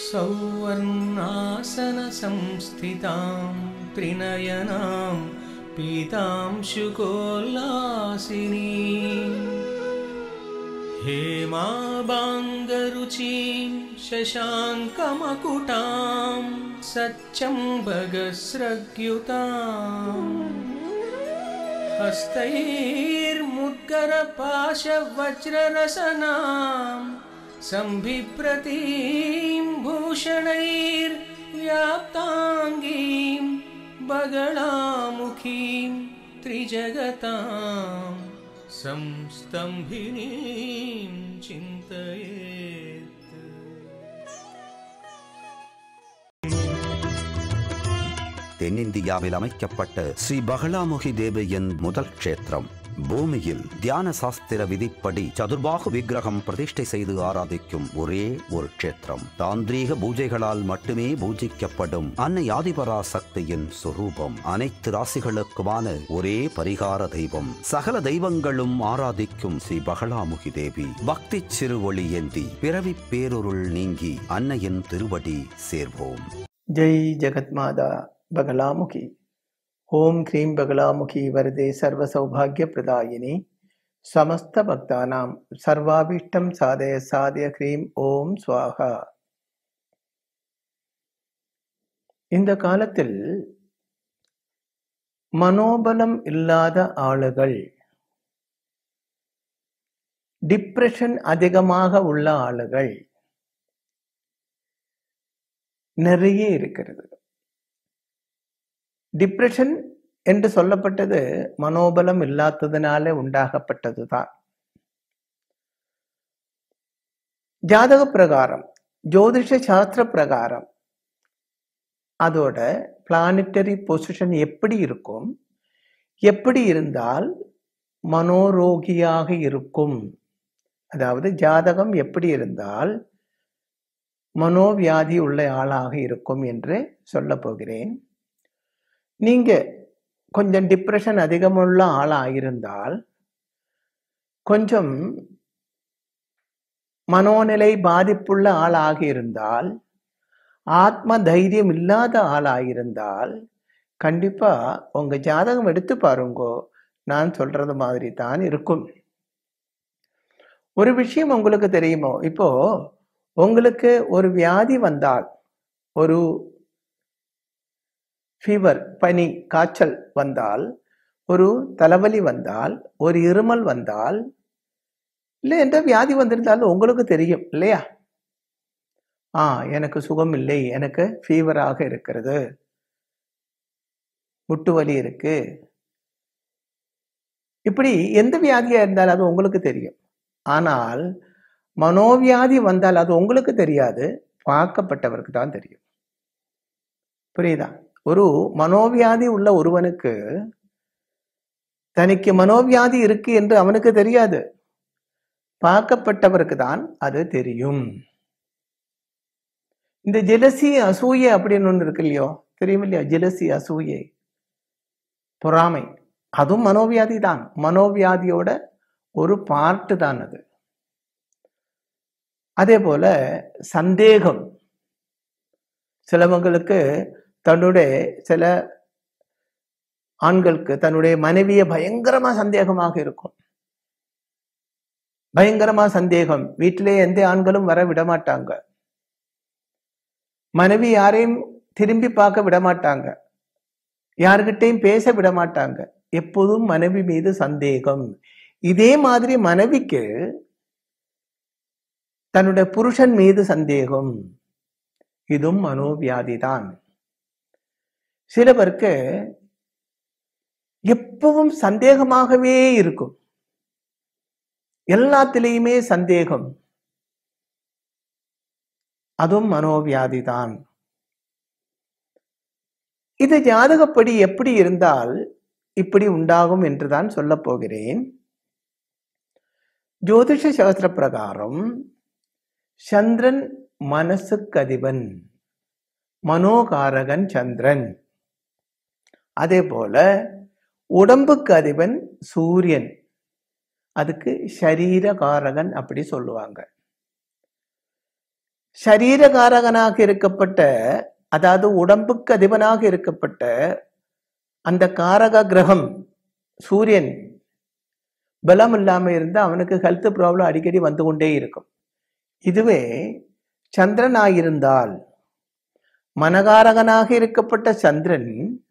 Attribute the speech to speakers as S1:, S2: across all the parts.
S1: सौवर्णासनसंस्थितां त्रिनयनां पीतांशुकोल्लासिनीम् हेमाबाङ्गरुचिं शशाङ्कमकुटां सच्चम्बगस्रग्युताम् हस्तैर्मुद्गरपाशवज्ररसनां सम्भिप्रतीं भूषणैर्व्याप्ताङ्गीं बगलामुखीं त्रिजगतां संस्तम्भिनीं चिन्तयेत्
S2: தென்னிந்தியாவில் அமைக்கப்பட்ட ஸ்ரீ பகலாமுகி தேவியின் முதல் க்ஷேத்திரம் பூமியில் தியான சாஸ்திர விதிப்படி சதுர்பாகு விக்கிரகம் பிரதிஷ்டை செய்து ஆராதிக்கும் ஒரே ஒரு க்ஷேத்திரம் தாந்திரீக பூஜைகளால் மட்டுமே பூஜிக்கப்படும் அன்னை ஆதிபரா சக்தியின் சொரூபம் அனைத்து ராசிகளுக்குமான ஒரே பரிகார தெய்வம் சகல தெய்வங்களும் ஆராதிக்கும் ஸ்ரீ பகலாமுகி தேவி பக்தி சிறுவொளி ஏந்தி பிறவி பேருருள் நீங்கி அன்னையின் திருவடி சேர்வோம்
S3: जय जगत्माता बगलामुखी ओम क्रीं बगलामुखी वरदे सर्वसौभाग्यप्रदायिनी समस्त भक्तानां सर्वाभीष्टं साधय साधय क्रीं ஓம் ஸ்வாகா இந்த காலத்தில் மனோபலம் இல்லாத ஆளுகள் டிப்ரெஷன் அதிகமாக உள்ள ஆளுகள் நிறைய இருக்கிறது டிப்ரெஷன் என்று சொல்லப்பட்டது மனோபலம் இல்லாததினாலே உண்டாகப்பட்டதுதான் ஜாதக பிரகாரம் ஜோதிஷ சாஸ்திர பிரகாரம் அதோட பிளானிட்டரி பொசிஷன் எப்படி இருக்கும் எப்படி இருந்தால் மனோரோகியாக இருக்கும் அதாவது ஜாதகம் எப்படி இருந்தால் மனோவியாதி உள்ள ஆளாக இருக்கும் என்று சொல்ல போகிறேன் நீங்க கொஞ்சம் டிப்ரெஷன் அதிகமுள்ள ஆளாக இருந்தால் கொஞ்சம் மனோநிலை பாதிப்புள்ள ஆளாக இருந்தால் ஆத்ம தைரியம் இல்லாத ஆளாக இருந்தால் கண்டிப்பா உங்க ஜாதகம் எடுத்து பாருங்கோ நான் சொல்றது மாதிரி தான் இருக்கும் ஒரு விஷயம் உங்களுக்கு தெரியுமோ இப்போ உங்களுக்கு ஒரு வியாதி வந்தால் ஒரு ஃபீவர் பனி காய்ச்சல் வந்தால் ஒரு தலைவலி வந்தால் ஒரு இருமல் வந்தால் இல்லை எந்த வியாதி வந்திருந்தாலும் உங்களுக்கு தெரியும் இல்லையா ஆ எனக்கு சுகம் இல்லை எனக்கு ஃபீவராக இருக்கிறது முட்டு வலி இருக்கு இப்படி எந்த வியாதியா இருந்தாலும் அது உங்களுக்கு தெரியும் ஆனால் மனோவியாதி வந்தால் அது உங்களுக்கு தெரியாது பார்க்கப்பட்டவருக்கு தான் தெரியும் புரியுதா ஒரு மனோவியாதி உள்ள ஒருவனுக்கு தனக்கு மனோவியாதி இருக்கு என்று அவனுக்கு தெரியாது பார்க்கப்பட்டவருக்கு தான் அது தெரியும் இந்த ஜெலசி அசூயை அப்படின்னு ஒன்று இருக்கு இல்லையோ தெரியும் இல்லையா ஜெலசி அசூயை பொறாமை அதுவும் மனோவியாதி தான் மனோவியாதியோட ஒரு பார்ட்டு தான் அது அதே போல சந்தேகம் சிலவங்களுக்கு தன்னுடைய சில ஆண்களுக்கு தன்னுடைய மனைவிய பயங்கரமா சந்தேகமாக இருக்கும் பயங்கரமா சந்தேகம் வீட்டிலே எந்த ஆண்களும் வர விட மாட்டாங்க மனைவி யாரையும் திரும்பி பார்க்க விட மாட்டாங்க யாருகிட்டையும் பேச விட மாட்டாங்க எப்போதும் மனைவி மீது சந்தேகம் இதே மாதிரி மனைவிக்கு தன்னுடைய புருஷன் மீது சந்தேகம் இதுவும் மனோவியாதி தான் சில பேருக்கு எப்பவும் சந்தேகமாகவே இருக்கும் எல்லாத்திலையுமே சந்தேகம் அதுவும் மனோவியாதி தான் இது ஜாதகப்படி எப்படி இருந்தால் இப்படி உண்டாகும் என்றுதான் சொல்ல போகிறேன் ஜோதிஷ சாஸ்திர பிரகாரம் சந்திரன் மனசுக்கு அதிபன் மனோகாரகன் சந்திரன் அதே போல உடம்புக்கு அதிபன் சூரியன் அதுக்கு ஷரீரகாரகன் அப்படி சொல்லுவாங்க சரீரகாரகனாக இருக்கப்பட்ட அதாவது உடம்புக்கு அதிபனாக இருக்கப்பட்ட அந்த காரக கிரகம் சூரியன் பலம் இல்லாம இருந்தா அவனுக்கு ஹெல்த் ப்ராப்ளம் அடிக்கடி வந்து கொண்டே இருக்கும் இதுவே சந்திரனாயிருந்தால் மனகாரகனாக இருக்கப்பட்ட சந்திரன்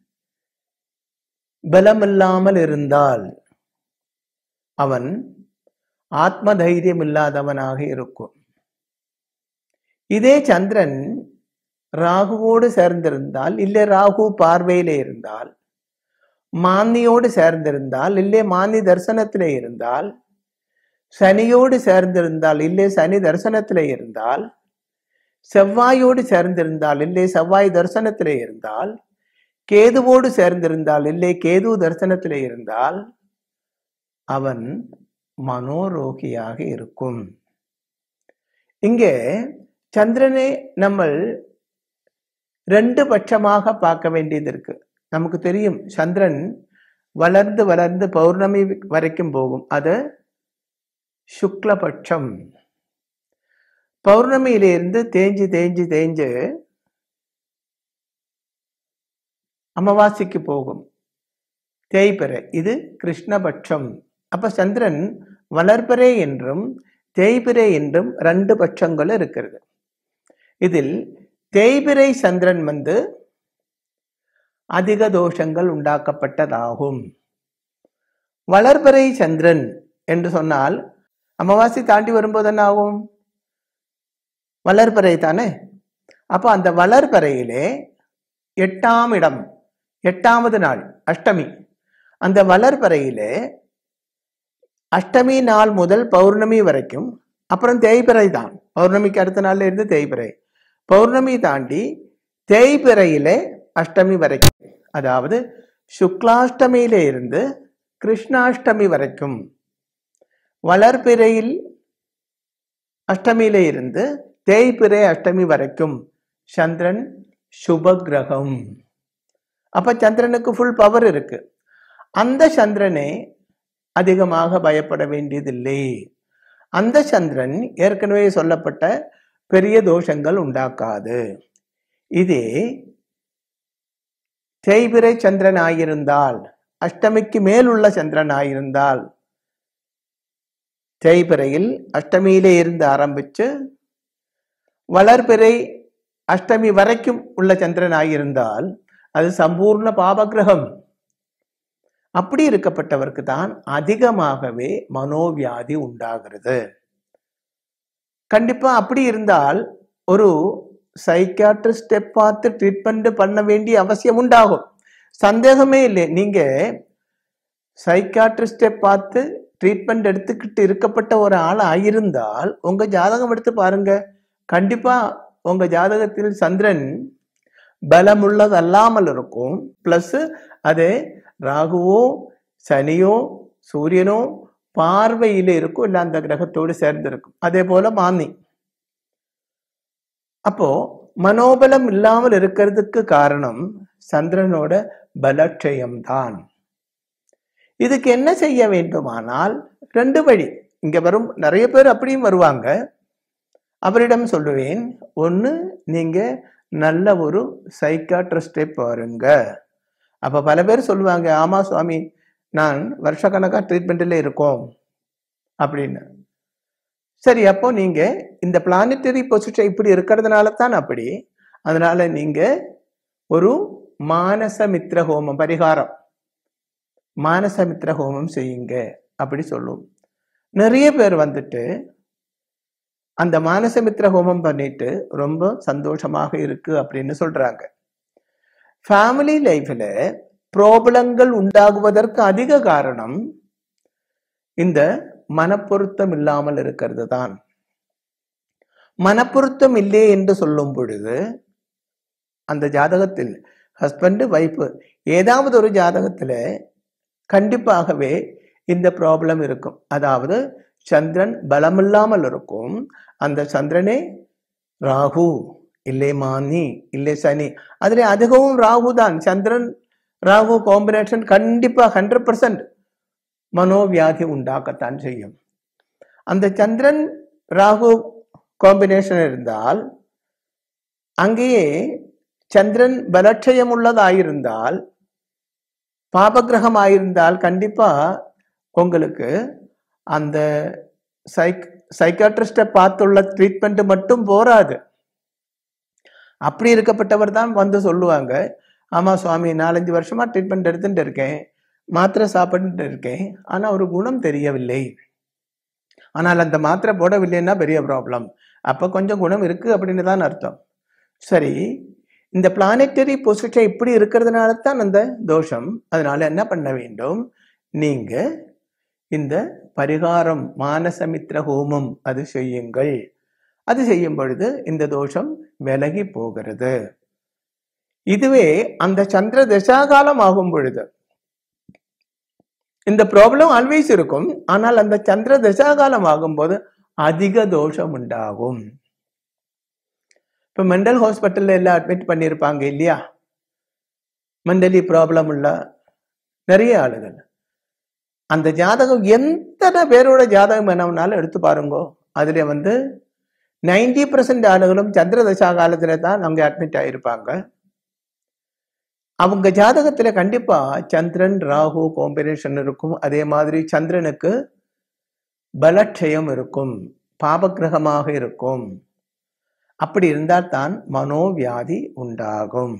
S3: பலமில்லாமல் இருந்தால் அவன் ஆத்ம தைரியம் இல்லாதவனாக இருக்கும் இதே சந்திரன் ராகுவோடு சேர்ந்திருந்தால் இல்லை ராகு பார்வையிலே இருந்தால் மாந்தியோடு சேர்ந்திருந்தால் இல்லை மாந்தி தரிசனத்திலே இருந்தால் சனியோடு சேர்ந்திருந்தால் இல்லை சனி தரிசனத்திலே இருந்தால் செவ்வாயோடு சேர்ந்திருந்தால் இல்லை செவ்வாய் தரிசனத்திலே இருந்தால் கேதுவோடு சேர்ந்திருந்தால் இல்லை கேது தரிசனத்திலே இருந்தால் அவன் மனோரோகியாக இருக்கும் இங்கே சந்திரனை நம்ம ரெண்டு பட்சமாக பார்க்க வேண்டியது இருக்கு நமக்கு தெரியும் சந்திரன் வளர்ந்து வளர்ந்து பௌர்ணமி வரைக்கும் போகும் அது சுக்லபட்சம் பௌர்ணமியிலிருந்து தேஞ்சு தேஞ்சு தேஞ்சு அமாவாசைக்கு போகும் தேய்பிறை இது கிருஷ்ணபட்சம் அப்ப சந்திரன் வளர்பிறை என்றும் தேய்பிறை என்றும் ரெண்டு பட்சங்கள் இருக்கிறது இதில் தேய்பிறை சந்திரன் வந்து அதிக தோஷங்கள் உண்டாக்கப்பட்டதாகும் வளர்பிறை சந்திரன் என்று சொன்னால் அமாவாசை தாண்டி வரும்போது என்ன ஆகும் வளர்பிறை தானே அப்போ அந்த வளர்பிறையிலே எட்டாம் இடம் எட்டாவது நாள் அஷ்டமி அந்த வளர்பிறையிலே அஷ்டமி நாள் முதல் பௌர்ணமி வரைக்கும் அப்புறம் தேய்பிறை தான் பௌர்ணமிக்கு அடுத்த நாள்ல இருந்து தேய்பிறை பௌர்ணமி தாண்டி தேய்பிறையிலே அஷ்டமி வரைக்கும் அதாவது சுக்லாஷ்டமியில இருந்து கிருஷ்ணாஷ்டமி வரைக்கும் வளர்பிறையில் அஷ்டமியில இருந்து தேய்பிறை அஷ்டமி வரைக்கும் சந்திரன் சுப கிரகம் அப்ப சந்திரனுக்கு ஃபுல் பவர் இருக்கு அந்த சந்திரனே அதிகமாக பயப்பட வேண்டியதில்லை அந்த சந்திரன் ஏற்கனவே சொல்லப்பட்ட பெரிய தோஷங்கள் உண்டாக்காது இதே தேய்பிறை சந்திரன் ஆயிருந்தால் அஷ்டமிக்கு மேல் உள்ள சந்திரன் ஆயிருந்தால் தேய்பிறையில் அஷ்டமியிலே இருந்து ஆரம்பிச்சு வளர்பிறை அஷ்டமி வரைக்கும் உள்ள சந்திரன் ஆகியிருந்தால் அது சம்பூர்ண பாபகிரகம் அப்படி இருக்கப்பட்டவருக்கு தான் அதிகமாகவே மனோவியாதி உண்டாகிறது கண்டிப்பா அப்படி இருந்தால் ஒரு சைக்காட்ரிஸ்டை பார்த்து ட்ரீட்மெண்ட் பண்ண வேண்டிய அவசியம் உண்டாகும் சந்தேகமே இல்லை நீங்க சைக்காட்ரிஸ்டை பார்த்து ட்ரீட்மெண்ட் எடுத்துக்கிட்டு இருக்கப்பட்ட ஒரு ஆள் ஆயிருந்தால் உங்க ஜாதகம் எடுத்து பாருங்க கண்டிப்பா உங்க ஜாதகத்தில் சந்திரன் பலமுள்ளது அல்லாமல் இருக்கும் பிளஸ் அது ராகுவோ சனியோ சூரியனோ பார்வையில இருக்கும் இல்ல அந்த கிரகத்தோடு சேர்ந்து இருக்கும் அதே போல மாந்தி அப்போ மனோபலம் இல்லாமல் இருக்கிறதுக்கு காரணம் சந்திரனோட பலட்சயம் தான் இதுக்கு என்ன செய்ய வேண்டுமானால் ரெண்டு வழி இங்க வரும் நிறைய பேர் அப்படியும் வருவாங்க அவரிடம் சொல்லுவேன் ஒன்று நீங்க நல்ல ஒரு சைக்காட்ரிஸ்டை பாருங்க அப்ப பல பேர் சொல்லுவாங்க ஆமா சுவாமி நான் வருஷக்கணக்கா ட்ரீட்மெண்ட்ல இருக்கோம் அப்படின்னு சரி அப்போ நீங்க இந்த பிளானட்டரி பொசிஷன் இப்படி இருக்கிறதுனால தான் அப்படி அதனால நீங்க ஒரு மானசமித்ர ஹோமம் பரிகாரம் மானசமித்ர ஹோமம் செய்யுங்க அப்படி சொல்லுவோம் நிறைய பேர் வந்துட்டு அந்த மானசமித்ர ஹோமம் பண்ணிட்டு ரொம்ப சந்தோஷமாக இருக்கு அப்படின்னு சொல்றாங்க ஃபேமிலி லைஃப்ல ப்ராப்ளங்கள் உண்டாகுவதற்கு அதிக காரணம் இந்த மனப்பொருத்தம் இல்லாமல் இருக்கிறது தான் மனப்பொருத்தம் இல்லை என்று சொல்லும் பொழுது அந்த ஜாதகத்தில் ஹஸ்பண்ட் ஒய்ஃபு ஏதாவது ஒரு ஜாதகத்துல கண்டிப்பாகவே இந்த ப்ராப்ளம் இருக்கும் அதாவது சந்திரன் பலமில்லாமல் இருக்கும் அந்த சந்திரனே ராகு இல்லை மானி இல்லை சனி அதுல அதிகமும் ராகு தான் சந்திரன் ராகு காம்பினேஷன் கண்டிப்பா ஹண்ட்ரட் பர்சன்ட் மனோவியாதி உண்டாக்கத்தான் செய்யும் அந்த சந்திரன் ராகு காம்பினேஷன் இருந்தால் அங்கேயே சந்திரன் பலட்சயம் உள்ளதாயிருந்தால் பாபகிரகம் ஆயிருந்தால் கண்டிப்பா உங்களுக்கு அந்த சைக் சைக்காட்ரிஸ்டை பார்த்துள்ள ட்ரீட்மெண்ட் மட்டும் போராது அப்படி இருக்கப்பட்டவர் தான் வந்து சொல்லுவாங்க ஆமா சுவாமி நாலஞ்சு வருஷமா ட்ரீட்மெண்ட் எடுத்துட்டு இருக்கேன் மாத்திரை சாப்பிட்டு இருக்கேன் ஆனா ஒரு குணம் தெரியவில்லை ஆனால் அந்த மாத்திரை போடவில்லைன்னா பெரிய ப்ராப்ளம் அப்ப கொஞ்சம் குணம் இருக்கு அப்படின்னு தான் அர்த்தம் சரி இந்த பிளானெட்டரி பொசிஷன் இப்படி இருக்கிறதுனால தான் அந்த தோஷம் அதனால என்ன பண்ண வேண்டும் நீங்க இந்த பரிகாரம் மானசமித்ர ஹோமம் அது செய்யுங்கள் அது செய்யும் பொழுது இந்த தோஷம் விலகி போகிறது இதுவே அந்த சந்திர தசாகாலம் ஆகும் பொழுது இந்த ப்ராப்ளம் ஆல்வேஸ் இருக்கும் ஆனால் அந்த சந்திர தசாகாலம் ஆகும்போது அதிக தோஷம் உண்டாகும் இப்ப மெண்டல் ஹாஸ்பிட்டல்ல எல்லாம் அட்மிட் பண்ணியிருப்பாங்க இல்லையா மெண்டலி ப்ராப்ளம் உள்ள நிறைய ஆளுகள் அந்த ஜாதகம் எத்தனை பேரோட ஜாதகம் என்னவனாலும் எடுத்து பாருங்கோ அதுல வந்து நைன்டி பர்சன்ட் ஆளுகளும் சந்திர தசா காலத்துல தான் அங்க அட்மிட் ஆயிருப்பாங்க அவங்க ஜாதகத்துல கண்டிப்பா சந்திரன் ராகு காம்பினேஷன் இருக்கும் அதே மாதிரி சந்திரனுக்கு பலட்சயம் இருக்கும் பாபகிரகமாக இருக்கும் அப்படி இருந்தால் தான் மனோவியாதி உண்டாகும்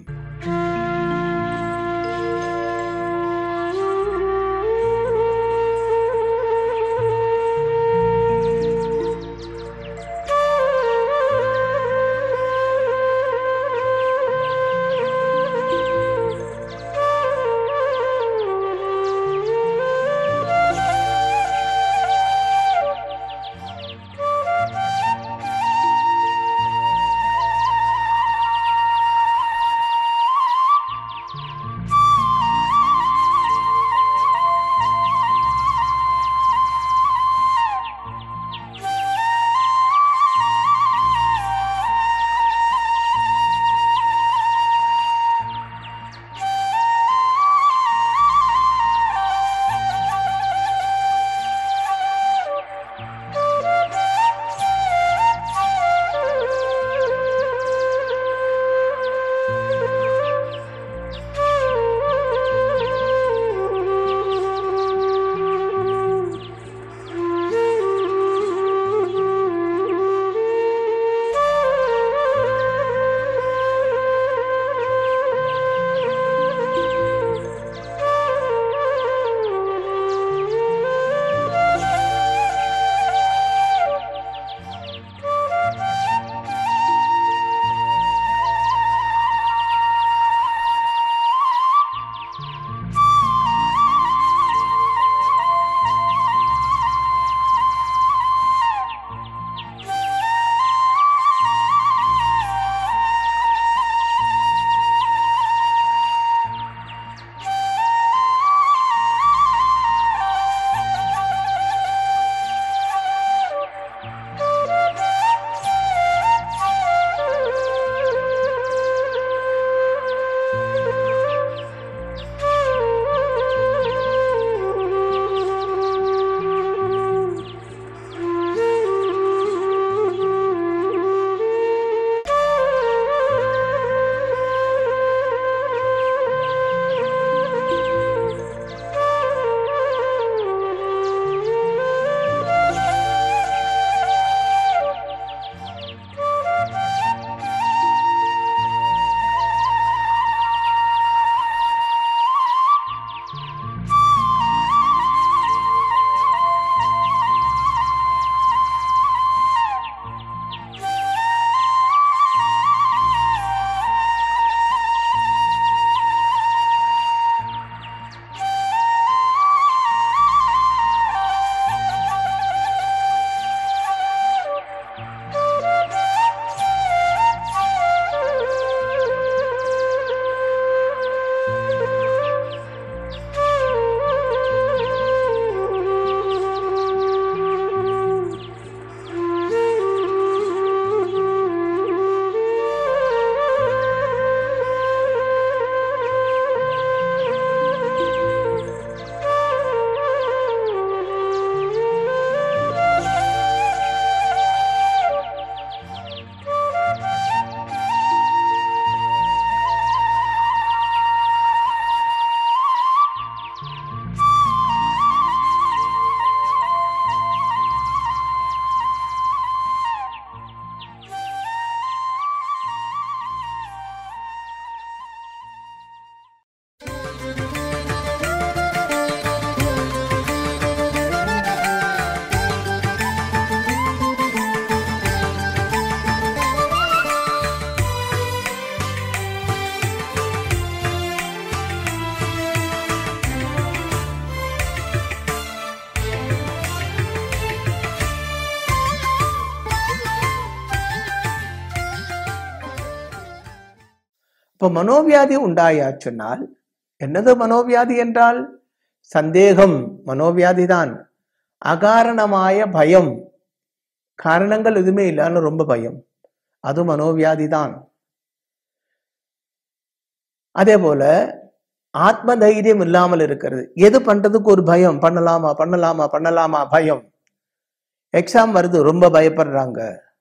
S3: இப்ப மனோவியாதி உண்டாயாச்சுன்னால் என்னது மனோவியாதி என்றால் சந்தேகம் மனோவியாதி தான் அகாரணமாய பயம் காரணங்கள் எதுவுமே இல்லாம ரொம்ப பயம் அது மனோவியாதி தான் அதே போல ஆத்ம தைரியம் இல்லாமல் இருக்கிறது எது பண்றதுக்கு ஒரு பயம் பண்ணலாமா பண்ணலாமா பண்ணலாமா பயம் எக்ஸாம் வருது ரொம்ப பயப்படுறாங்க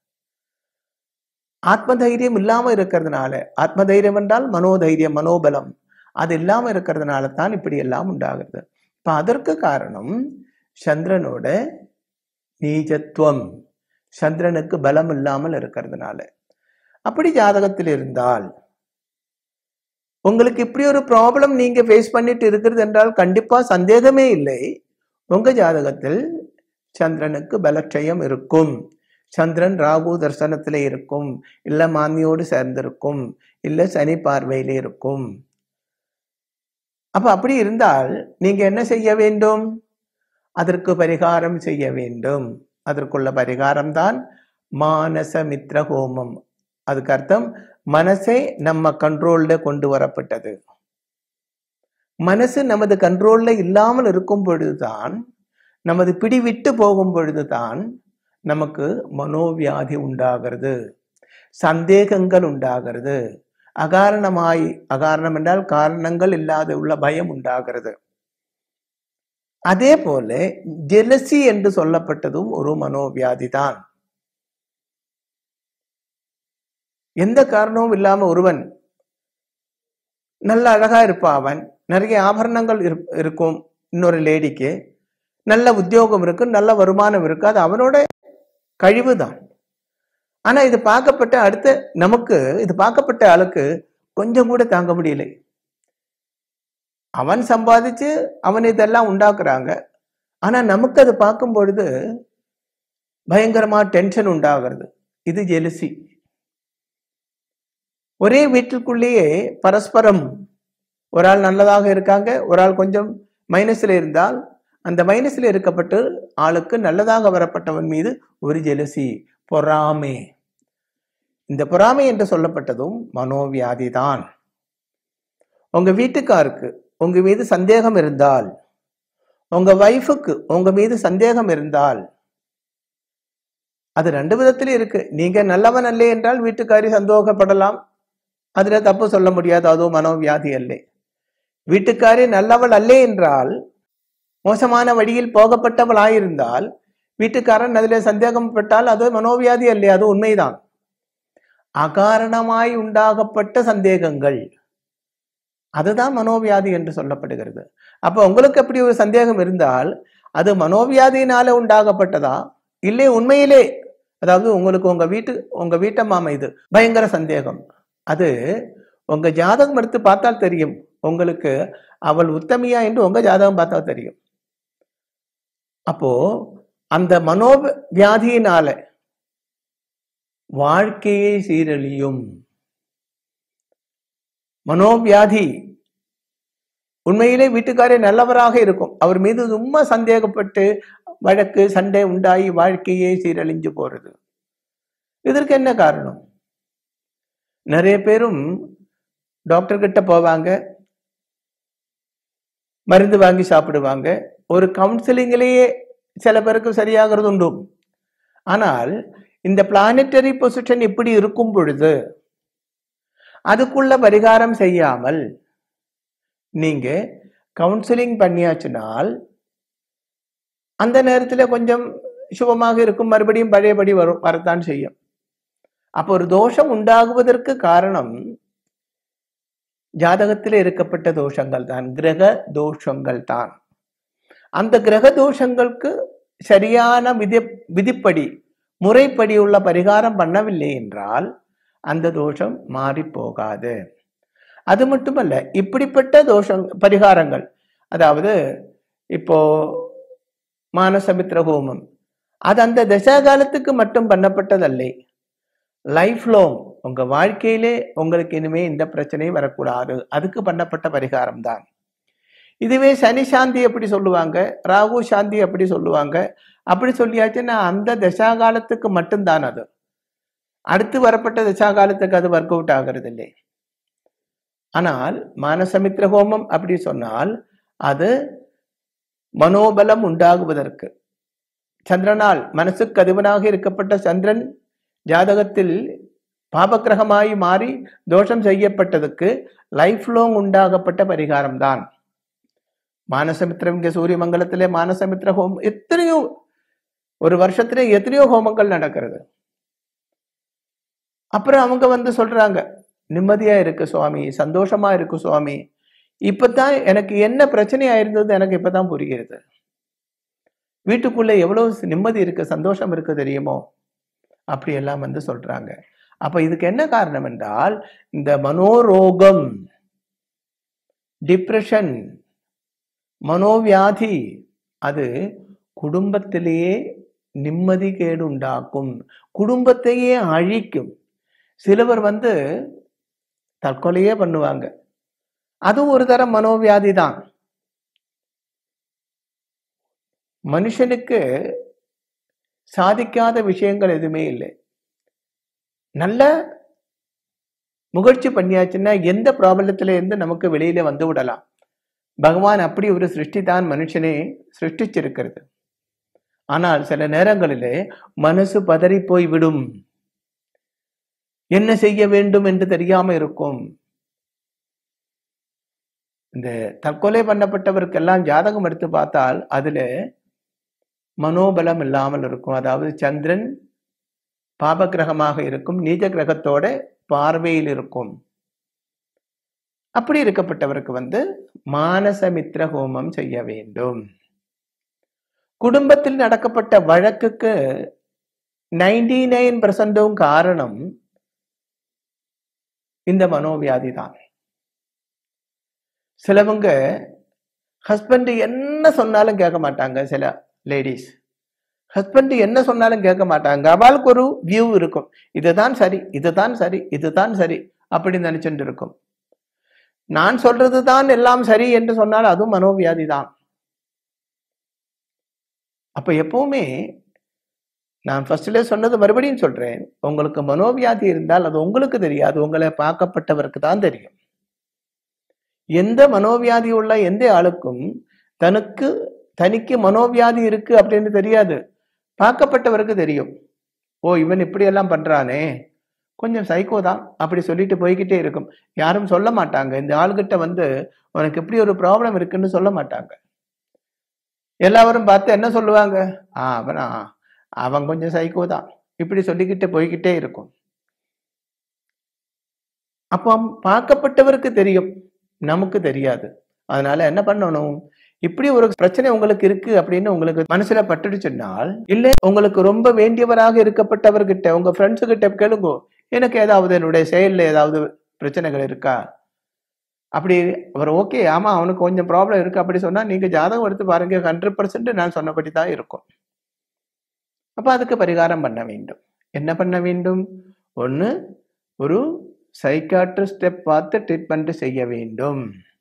S3: ஆத்ம தைரியம் இல்லாம இருக்கிறதுனால ஆத்ம தைரியம் என்றால் மனோதைரியம் மனோபலம் அது இல்லாம இருக்கிறதுனால தான் இப்படி எல்லாம் உண்டாகிறது இப்ப அதற்கு காரணம் சந்திரனோட நீச்சத்துவம் சந்திரனுக்கு பலம் இல்லாமல் இருக்கிறதுனால அப்படி ஜாதகத்தில் இருந்தால் உங்களுக்கு இப்படி ஒரு ப்ராப்ளம் நீங்க ஃபேஸ் பண்ணிட்டு இருக்கிறது என்றால் கண்டிப்பா சந்தேகமே இல்லை உங்க ஜாதகத்தில் சந்திரனுக்கு பலட்சயம் இருக்கும் சந்திரன் ராகு தர்சனத்திலே இருக்கும் இல்ல மாமியோடு சேர்ந்திருக்கும் இல்ல சனி பார்வையில இருக்கும் அப்ப அப்படி இருந்தால் நீங்க என்ன செய்ய வேண்டும் அதற்கு பரிகாரம் செய்ய வேண்டும் அதற்குள்ள பரிகாரம் தான் மானச மித்ர ஹோமம் அதுக்கு அர்த்தம் மனசை நம்ம கண்ட்ரோல்ல கொண்டு வரப்பட்டது மனசு நமது கண்ட்ரோல்ல இல்லாமல் இருக்கும் பொழுதுதான் நமது பிடி விட்டு போகும் பொழுதுதான் நமக்கு மனோவியாதி உண்டாகிறது சந்தேகங்கள் உண்டாகிறது அகாரணமாய் அகாரணம் என்றால் காரணங்கள் இல்லாத உள்ள பயம் உண்டாகிறது அதே போல ஜெலசி என்று சொல்லப்பட்டதும் ஒரு மனோவியாதி தான் எந்த காரணமும் இல்லாம ஒருவன் நல்ல அழகா இருப்பான் அவன் நிறைய ஆபரணங்கள் இருப்- இருக்கும் இன்னொரு லேடிக்கு நல்ல உத்தியோகம் இருக்கு நல்ல வருமானம் இருக்கு அது அவனோட கழிவு தான் ஆனா இது பார்க்கப்பட்ட அடுத்த நமக்கு இது பார்க்கப்பட்ட ஆளுக்கு கொஞ்சம் கூட தாங்க முடியலை அவன் சம்பாதிச்சு அவன் இதெல்லாம் உண்டாக்குறாங்க ஆனா நமக்கு அது பார்க்கும் பொழுது பயங்கரமா டென்ஷன் உண்டாகிறது இது ஜெலுசி ஒரே வீட்டுக்குள்ளேயே பரஸ்பரம் ஒரு ஆள் நல்லதாக இருக்காங்க ஒரு ஆள் கொஞ்சம் மைனஸ்ல இருந்தால் அந்த மைனஸ்ல இருக்கப்பட்டு ஆளுக்கு நல்லதாக வரப்பட்டவன் மீது ஒரு ஜெலுசி பொறாமை இந்த பொறாமை என்று சொல்லப்பட்டதும் மனோவியாதி தான் உங்க வீட்டுக்காருக்கு உங்க மீது சந்தேகம் இருந்தால் உங்க வைஃபுக்கு உங்க மீது சந்தேகம் இருந்தால் அது ரெண்டு விதத்துல இருக்கு நீங்க நல்லவன் அல்ல என்றால் வீட்டுக்காரி சந்தோகப்படலாம் அதுல தப்பு சொல்ல முடியாது அதுவும் மனோவியாதி அல்ல வீட்டுக்காரி நல்லவள் அல்ல என்றால் மோசமான வழியில் போகப்பட்டவள் ஆயிருந்தால் வீட்டுக்காரன் அதிலே சந்தேகப்பட்டால் அது மனோவியாதி அல்ல அது உண்மைதான் அகாரணமாய் உண்டாகப்பட்ட சந்தேகங்கள் அதுதான் மனோவியாதி என்று சொல்லப்படுகிறது அப்ப உங்களுக்கு அப்படி ஒரு சந்தேகம் இருந்தால் அது மனோவியாதியினால உண்டாகப்பட்டதா இல்லை உண்மையிலே அதாவது உங்களுக்கு உங்க வீட்டு உங்க வீட்டம்மா மீது பயங்கர சந்தேகம் அது உங்க ஜாதகம் எடுத்து பார்த்தால் தெரியும் உங்களுக்கு அவள் உத்தமியா என்று உங்க ஜாதகம் பார்த்தா தெரியும் அப்போ அந்த மனோ வியாதியினால வாழ்க்கையை சீரழியும் மனோவியாதி உண்மையிலே வீட்டுக்காரே நல்லவராக இருக்கும் அவர் மீது சும்மா சந்தேகப்பட்டு வழக்கு சண்டை உண்டாகி வாழ்க்கையே சீரழிஞ்சு போறது இதற்கு என்ன காரணம் நிறைய பேரும் டாக்டர் கிட்ட போவாங்க மருந்து வாங்கி சாப்பிடுவாங்க ஒரு கவுன்சிலிங்கிலேயே சில பேருக்கு சரியாகிறது உண்டு ஆனால் இந்த பிளானட்டரி பொசிஷன் இப்படி இருக்கும் பொழுது அதுக்குள்ள பரிகாரம் செய்யாமல் நீங்க கவுன்சிலிங் பண்ணியாச்சுனால் அந்த நேரத்தில் கொஞ்சம் சுபமாக இருக்கும் மறுபடியும் பழையபடி வரும் வரத்தான் செய்யும் அப்போ ஒரு தோஷம் உண்டாகுவதற்கு காரணம் ஜாதகத்தில் இருக்கப்பட்ட தோஷங்கள் தான் கிரக தோஷங்கள் தான் அந்த கிரக தோஷங்களுக்கு சரியான விதி விதிப்படி முறைப்படி உள்ள பரிகாரம் பண்ணவில்லை என்றால் அந்த தோஷம் மாறி போகாது அது மட்டுமல்ல இப்படிப்பட்ட தோஷம் பரிகாரங்கள் அதாவது இப்போ மானசமித்ர ஹோமம் அது அந்த தசா காலத்துக்கு மட்டும் பண்ணப்பட்டதல்ல லைஃப் லாங் உங்க வாழ்க்கையிலே உங்களுக்கு இனிமே இந்த பிரச்சனை வரக்கூடாது அதுக்கு பண்ணப்பட்ட பரிகாரம் தான் இதுவே சனி சாந்தி எப்படி சொல்லுவாங்க ராகு சாந்தி அப்படி சொல்லுவாங்க அப்படி சொல்லியாச்சுன்னா அந்த தசா காலத்துக்கு மட்டும்தான் அது அடுத்து வரப்பட்ட தசா காலத்துக்கு அது ஒர்க் அவுட் ஆகிறது இல்லை ஆனால் மானசமித்திர ஹோமம் அப்படி சொன்னால் அது மனோபலம் உண்டாகுவதற்கு சந்திரனால் மனசுக்கு அதிபனாக இருக்கப்பட்ட சந்திரன் ஜாதகத்தில் பாபக்கிரகமாய் மாறி தோஷம் செய்யப்பட்டதுக்கு லைஃப் லாங் உண்டாகப்பட்ட பரிகாரம் தான் மானசமித்திரம் இங்க சூரிய மங்கலத்திலே மானசமித்திர ஹோமம் எத்தனையோ ஒரு வருஷத்திலே எத்தனையோ ஹோமங்கள் நடக்கிறது அப்புறம் அவங்க வந்து சொல்றாங்க நிம்மதியா இருக்கு சுவாமி சந்தோஷமா இருக்கு சுவாமி இப்பதான் எனக்கு என்ன பிரச்சனையா இருந்தது எனக்கு இப்பதான் புரிகிறது வீட்டுக்குள்ள எவ்வளவு நிம்மதி இருக்கு சந்தோஷம் இருக்கு தெரியுமோ அப்படி எல்லாம் வந்து சொல்றாங்க அப்ப இதுக்கு என்ன காரணம் என்றால் இந்த மனோரோகம் டிப்ரெஷன் மனோவியாதி அது குடும்பத்திலேயே நிம்மதி கேடு உண்டாக்கும் குடும்பத்தையே அழிக்கும் சிலவர் வந்து தற்கொலையே பண்ணுவாங்க அதுவும் ஒரு தரம் மனோவியாதி தான் மனுஷனுக்கு சாதிக்காத விஷயங்கள் எதுவுமே இல்லை நல்ல முகழ்ச்சி பண்ணியாச்சுன்னா எந்த ப்ராப்ளத்துல இருந்து நமக்கு வெளியில வந்து விடலாம் பகவான் அப்படி ஒரு சிருஷ்டி தான் மனுஷனை சிருஷ்டிச்சிருக்கிறது ஆனால் சில நேரங்களிலே மனசு பதறி போய் விடும் என்ன செய்ய வேண்டும் என்று தெரியாம இருக்கும் இந்த தற்கொலை பண்ணப்பட்டவருக்கெல்லாம் ஜாதகம் எடுத்து பார்த்தால் அதுல மனோபலம் இல்லாமல் இருக்கும் அதாவது சந்திரன் பாபகிரகமாக இருக்கும் நீஜ கிரகத்தோட பார்வையில் இருக்கும் அப்படி இருக்கப்பட்டவருக்கு வந்து மானசமித்ர ஹோமம் செய்ய வேண்டும் குடும்பத்தில் நடக்கப்பட்ட வழக்குக்கு நைன்டி நைன் பர்சன்டும் காரணம் இந்த மனோவியாதி தான் சிலவங்க ஹஸ்பண்ட் என்ன சொன்னாலும் கேட்க மாட்டாங்க சில லேடிஸ் ஹஸ்பண்ட் என்ன சொன்னாலும் கேட்க மாட்டாங்க அவளுக்கு ஒரு வியூ இருக்கும் இதுதான் சரி இதுதான் சரி இதுதான் சரி அப்படி நினைச்சுட்டு இருக்கும் நான் சொல்றது தான் எல்லாம் சரி என்று சொன்னால் அதுவும் மனோவியாதி தான் அப்ப எப்பவுமே நான் ஃபர்ஸ்ட்ல சொன்னது மறுபடியும் சொல்றேன் உங்களுக்கு மனோவியாதி இருந்தால் அது உங்களுக்கு தெரியாது உங்களை பார்க்கப்பட்டவருக்கு தான் தெரியும் எந்த மனோவியாதி உள்ள எந்த ஆளுக்கும் தனக்கு தனிக்கு மனோவியாதி இருக்கு அப்படின்னு தெரியாது பார்க்கப்பட்டவருக்கு தெரியும் ஓ இவன் இப்படி எல்லாம் பண்றானே கொஞ்சம் சைக்கோ தான் அப்படி சொல்லிட்டு போய்கிட்டே இருக்கும் யாரும் சொல்ல மாட்டாங்க இந்த ஆளுகிட்ட வந்து உனக்கு இப்படி ஒரு ப்ராப்ளம் இருக்குன்னு சொல்ல மாட்டாங்க எல்லாரும் பார்த்து என்ன சொல்லுவாங்க ஆ அவனா அவன் கொஞ்சம் சைக்கோ தான் இப்படி சொல்லிக்கிட்டு போய்கிட்டே இருக்கும் அப்போ பார்க்கப்பட்டவருக்கு தெரியும் நமக்கு தெரியாது அதனால என்ன பண்ணணும் இப்படி ஒரு பிரச்சனை உங்களுக்கு இருக்கு அப்படின்னு உங்களுக்கு மனசுல பட்டுடுச்சுனால் இல்ல உங்களுக்கு ரொம்ப வேண்டியவராக இருக்கப்பட்டவர்கிட்ட உங்க ஃப்ரெண்ட்ஸு கிட்ட கேளுங்க எனக்கு ஏதாவது என்னுடைய செயல்ல ஏதாவது பிரச்சனைகள் இருக்கா அப்படி அவர் ஓகே ஆமா அவனுக்கு கொஞ்சம் ப்ராப்ளம் இருக்கு அப்படி சொன்னா நீங்க ஜாதகம் எடுத்து பாருங்க ஹண்ட்ரட் பர்சன்ட் நான் சொன்னபடி தான் இருக்கும் அப்ப அதுக்கு பரிகாரம் பண்ண வேண்டும் என்ன பண்ண வேண்டும் ஒன்று ஒரு சைக்காட்ரி ஸ்டெப் பார்த்து ட்ரீட்மெண்ட் செய்ய வேண்டும்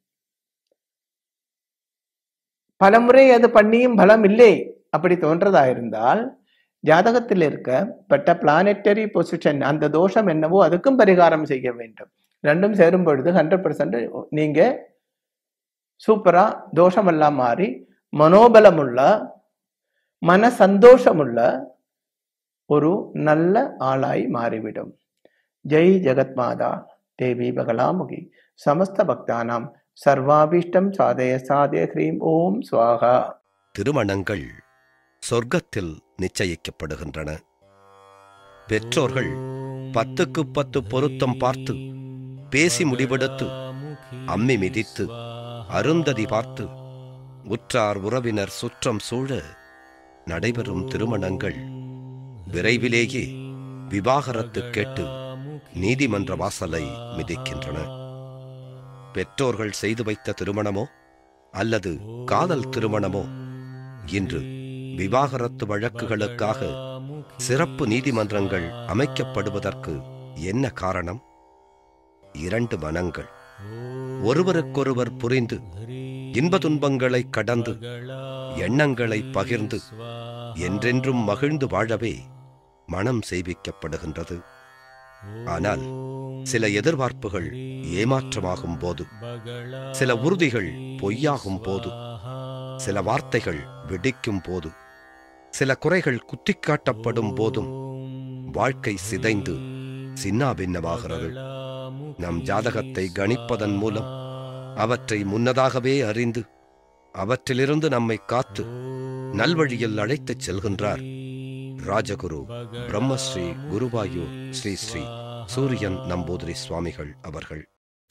S3: பலமுறை அது பண்ணியும் பலம் இல்லை அப்படி தோன்றதா இருந்தால் ஜாதகத்தில் இருக்கப்பட்ட பிளானட்டரி பொசிஷன் அந்த தோஷம் என்னவோ அதுக்கும் பரிகாரம் செய்ய வேண்டும் ரெண்டும் சேரும் பொழுது ஹண்ட்ரட் பர்சன்ட் நீங்க சூப்பரா தோஷம் எல்லாம் மாறி மனோபலமுள்ள மன சந்தோஷமுள்ள ஒரு நல்ல ஆளாய் மாறிவிடும் ஜெய் ஜெகத்மாதா தேவி பகலாமுகி சமஸ்த பக்தானாம் சர்வாபீஷ்டம் சாதய சாதய ஹ்ரீம் ஓம் சுவாகா
S4: திருமணங்கள் சொர்க்கத்தில் நிச்சயிக்கப்படுகின்றன பெற்றோர்கள் பத்துக்கு பத்து பொருத்தம் பார்த்து பேசி முடிவெடுத்து அம்மி மிதித்து அருந்ததி பார்த்து உற்றார் உறவினர் சுற்றம் சூழ நடைபெறும் திருமணங்கள் விரைவிலேயே விவாகரத்து கேட்டு நீதிமன்ற வாசலை மிதிக்கின்றன பெற்றோர்கள் செய்து வைத்த திருமணமோ அல்லது காதல் திருமணமோ இன்று விவாகரத்து வழக்குகளுக்காக சிறப்பு நீதிமன்றங்கள் அமைக்கப்படுவதற்கு என்ன காரணம் இரண்டு மனங்கள் ஒருவருக்கொருவர் புரிந்து இன்ப துன்பங்களை கடந்து எண்ணங்களை பகிர்ந்து என்றென்றும் மகிழ்ந்து வாழவே மனம் செய்விக்கப்படுகின்றது ஆனால் சில எதிர்பார்ப்புகள் ஏமாற்றமாகும் போது சில உறுதிகள் பொய்யாகும் போது சில வார்த்தைகள் வெடிக்கும் போது சில குறைகள் குத்திக்காட்டப்படும் போதும் வாழ்க்கை சிதைந்து சின்னாபின்னமாகிறது நம் ஜாதகத்தை கணிப்பதன் மூலம் அவற்றை முன்னதாகவே அறிந்து அவற்றிலிருந்து நம்மை காத்து நல்வழியில் அழைத்துச் செல்கின்றார் ராஜகுரு பிரம்மஸ்ரீ குருவாயூர் ஸ்ரீ ஸ்ரீ சூரியன் நம்பூதிரி சுவாமிகள் அவர்கள்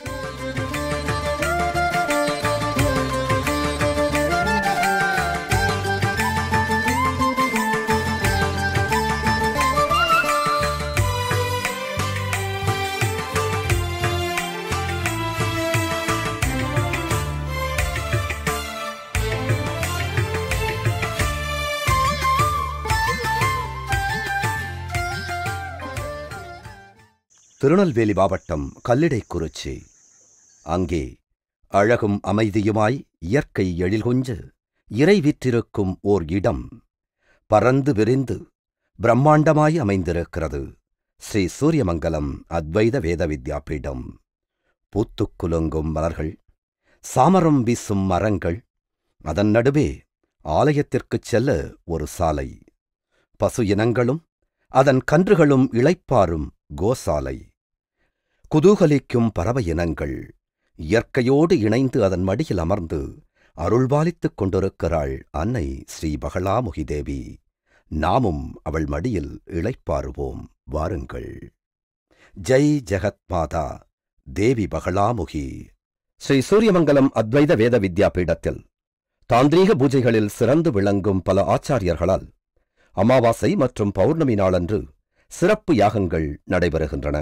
S2: திருநெல்வேலி மாவட்டம் கல்லிடைக்குறிச்சி அங்கே அழகும் அமைதியுமாய் இயற்கை எழில்கொஞ்சு இறை விற்றிருக்கும் ஓர் இடம் பறந்து விரிந்து பிரம்மாண்டமாய் அமைந்திருக்கிறது ஸ்ரீ சூரியமங்கலம் அத்வைத வேத வித்யாபீடம் பூத்துக் குலுங்கும் மலர்கள் சாமரம் வீசும் மரங்கள் அதன் நடுவே ஆலயத்திற்குச் செல்ல ஒரு சாலை பசு இனங்களும் அதன் கன்றுகளும் இளைப்பாரும் கோசாலை குதூகலிக்கும் பறவை இனங்கள் இயற்கையோடு இணைந்து அதன் மடியில் அமர்ந்து அருள்பாலித்துக் கொண்டிருக்கிறாள் அன்னை ஸ்ரீ பகலாமுகி தேவி நாமும் அவள் மடியில் இளைப்பாறுவோம் வாருங்கள் ஜெய் ஜெகத் மாதா தேவி பகலாமுகி ஸ்ரீ சூரியமங்கலம் அத்வைத வேத வித்யாபீடத்தில் தாந்திரீக பூஜைகளில் சிறந்து விளங்கும் பல ஆச்சாரியர்களால் அமாவாசை மற்றும் பௌர்ணமி நாளன்று சிறப்பு யாகங்கள் நடைபெறுகின்றன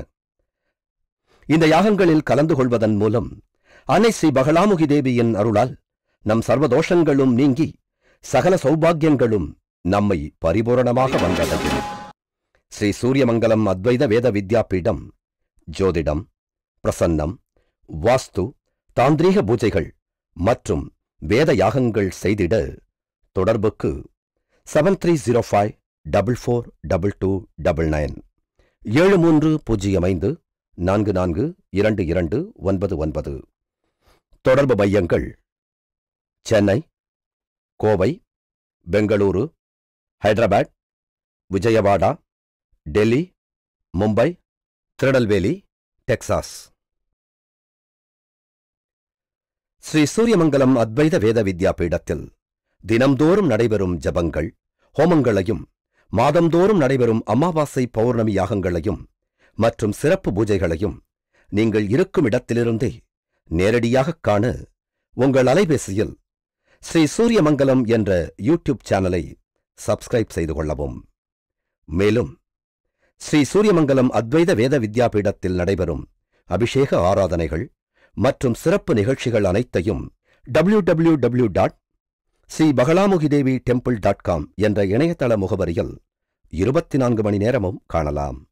S2: இந்த யாகங்களில் கலந்து கொள்வதன் மூலம் அன்னை ஸ்ரீ பகலாமுகி தேவியின் அருளால் நம் சர்வதோஷங்களும் நீங்கி சகல சௌபாக்கியங்களும் நம்மை பரிபூரணமாக வந்தடையும் ஸ்ரீ சூரியமங்கலம் அத்வைத வேத வித்யாபீடம் ஜோதிடம் பிரசன்னம் வாஸ்து தாந்திரீக பூஜைகள் மற்றும் வேத யாகங்கள் செய்திட தொடர்புக்கு seven three zero five double four double two double nine ஏழு மூன்று பூஜ்ஜியம் ஐந்து நான்கு நான்கு இரண்டு இரண்டு ஒன்பது ஒன்பது தொடர்பு மையங்கள் சென்னை கோவை பெங்களூரு ஹைதராபாத் விஜயவாடா டெல்லி மும்பை திருநெல்வேலி டெக்சாஸ் ஸ்ரீ சூரியமங்கலம் அத்வைத வேத வித்யாபீடத்தில் தினம்தோறும் நடைபெறும் ஜபங்கள் ஹோமங்களையும் மாதந்தோறும் நடைபெறும் அமாவாசை பௌர்ணமி யாகங்களையும் மற்றும் சிறப்பு பூஜைகளையும் நீங்கள் இருக்கும் இடத்திலிருந்தே நேரடியாகக் காண உங்கள் அலைபேசியில் ஸ்ரீ சூரியமங்கலம் என்ற யூடியூப் சேனலை சப்ஸ்கிரைப் செய்து கொள்ளவும் மேலும் ஸ்ரீ சூரியமங்கலம் அத்வைத வேத வித்யாபீடத்தில் நடைபெறும் அபிஷேக ஆராதனைகள் மற்றும் சிறப்பு நிகழ்ச்சிகள் அனைத்தையும் W W W dot Sri Bagalamukhi Devi temple dot com என்ற இணையதள முகவரியில் இருபத்தி நான்கு மணி நேரமும் காணலாம்